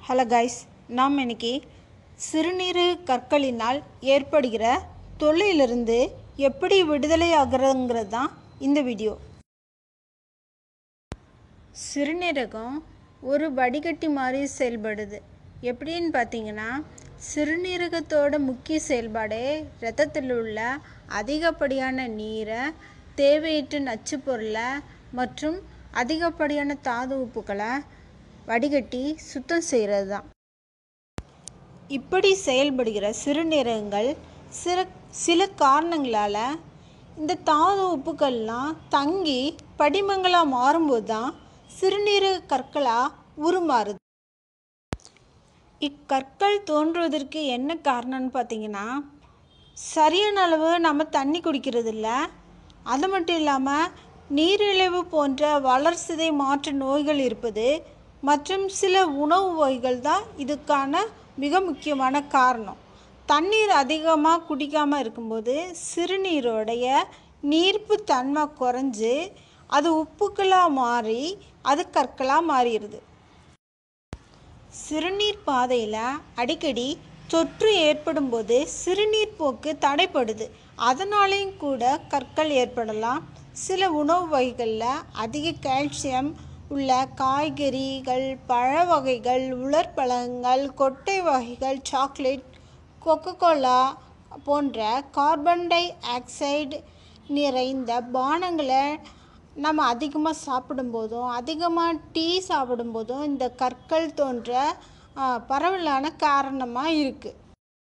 hello guys நாம் இன்னைக்கு சிறுநீரக கற்களினால் ஏற்படுகிற தொல்லையிலிருந்து எப்படி விடுதலை ஆகிறதுங்கிறது தான் இந்த வீடியோ சிறுநீரகம் ஒரு வடிகட்டி மாதிரி செயல்படுது எப்படின்னு பார்த்தீங்கன்னா சிறுநீரகத்தோட முக்கிய செயல்பாடே இரத்தத்தில் உள்ள அதிகப்படியான நீரை தேவையற்ற நச்சுப் பொருளை மற்றும் அதிகப்படியான தாது உப்புக்களை வடிகட்டி சுத்தம் செய்கிறது தான் இப்படி செயல்படுகிற சிறுநீரகங்கள் சில சில காரணங்களால் இந்த தாது உப்புக்கள்லாம் தங்கி படிமங்களாக மாறும்போது தான் சிறுநீரக கற்களாக உருமாறுது இக்கற்கள் தோன்றுவதற்கு என்ன காரணம்னு பார்த்தீங்கன்னா சரியான அளவு நம்ம தண்ணி குடிக்கிறது இல்லை அது மட்டும் இல்லாமல் நீரிழிவு போன்ற வளர்சிதை மாற்று நோய்கள் இருப்பது மற்றும் சில உணவு வகைகள் தான் இதுக்கான மிக முக்கியமான காரணம் தண்ணீர் அதிகமாக குடிக்காமல் இருக்கும்போது சிறுநீரோடைய நீர்ப்பு தன்மை குறைஞ்சு அது உப்புக்களாக மாறி அது கற்களாக மாறிடுது சிறுநீர் பாதையில் அடிக்கடி தொற்று ஏற்படும் போது சிறுநீர் போக்கு தடைப்படுது அதனாலேயும் கூட கற்கள் ஏற்படலாம் சில உணவு வகைகளில் அதிக கால்சியம் உள்ள காய்கறிகள் பழ வகைகள் உலர்பழங்கள் கொட்டை வகைகள் சாக்லேட் கொக்கோகோலா போன்ற கார்பன் டை ஆக்சைடு நிறைந்த பானங்களை நம்ம அதிகமாக சாப்பிடும்போதும் அதிகமாக டீ சாப்பிடும்போதும் இந்த கற்கள் தோன்ற பரவலான காரணமாக இருக்குது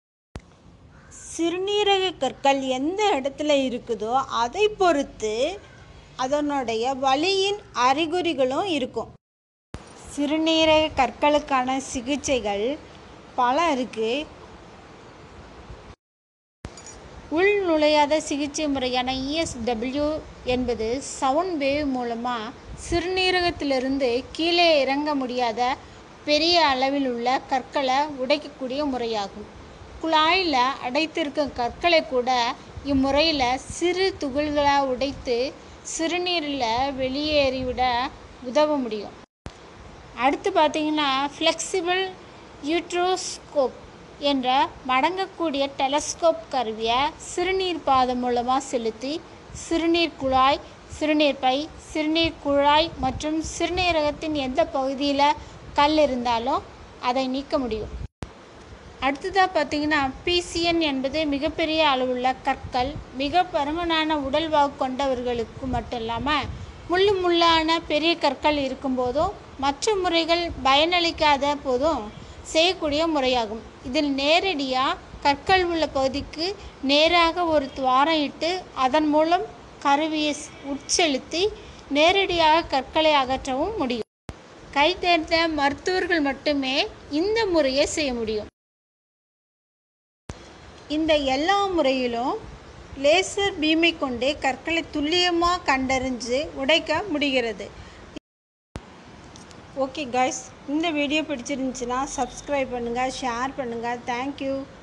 சிறுநீரக கற்கள் எந்த இடத்துல இருக்குதோ அதை பொறுத்து அதனுடைய வலியின் அறிகுறிகளும் இருக்கும் சிறுநீரக கற்களுக்கான சிகிச்சைகள் பல இருக்குது உள் நுழையாத சிகிச்சை முறையான இஎஸ்டபிள்யூ என்பது சவுண்ட் வேவ் மூலமாக சிறுநீரகத்திலிருந்து கீழே இறங்க முடியாத பெரிய அளவில் உள்ள கற்களை உடைக்கக்கூடிய முறையாகும் குழாயில் அடைத்திருக்கும் கற்களை கூட இம்முறையில் சிறு துகள்களாக உடைத்து சிறுநீரில் வெளியேறிவிட உதவ முடியும் அடுத்து பார்த்திங்கன்னா ஃப்ளெக்சிபிள் யூட்ரோஸ்கோப் என்ற மடங்கக்கூடிய டெலஸ்கோப் கருவியை சிறுநீர் பாதம் மூலமாக செலுத்தி சிறுநீர் குழாய் சிறுநீர் பை சிறுநீர் குழாய் மற்றும் சிறுநீரகத்தின் எந்த பகுதியில் கல் இருந்தாலும் அதை நீக்க முடியும் அடுத்ததாக பார்த்தீங்கன்னா பிசிஎன் என்பது மிகப்பெரிய அளவுள்ள கற்கள் மிக பருமனான உடல்வாகு கொண்டவர்களுக்கு மட்டும் இல்லாமல் முள்ளு முள்ளான பெரிய கற்கள் இருக்கும்போதும் மற்ற முறைகள் பயனளிக்காத போதும் செய்யக்கூடிய முறையாகும் இதில் நேரடியாக கற்கள் உள்ள பகுதிக்கு நேராக ஒரு துவாரம் இட்டு அதன் மூலம் கருவியை உட்செலுத்தி நேரடியாக கற்களை அகற்றவும் முடியும் கை தேர்ந்த மருத்துவர்கள் மட்டுமே இந்த முறையை செய்ய முடியும் இந்த எல்லா முறையிலும் லேசர் பீமை கொண்டே கற்களை துல்லியமாக கண்டறிஞ்சு உடைக்க முடிகிறது ஓகே காய்ஸ் இந்த வீடியோ பிடிச்சிருந்துச்சுன்னா சப்ஸ்கிரைப் பண்ணுங்கள் ஷேர் பண்ணுங்கள் தேங்க்யூ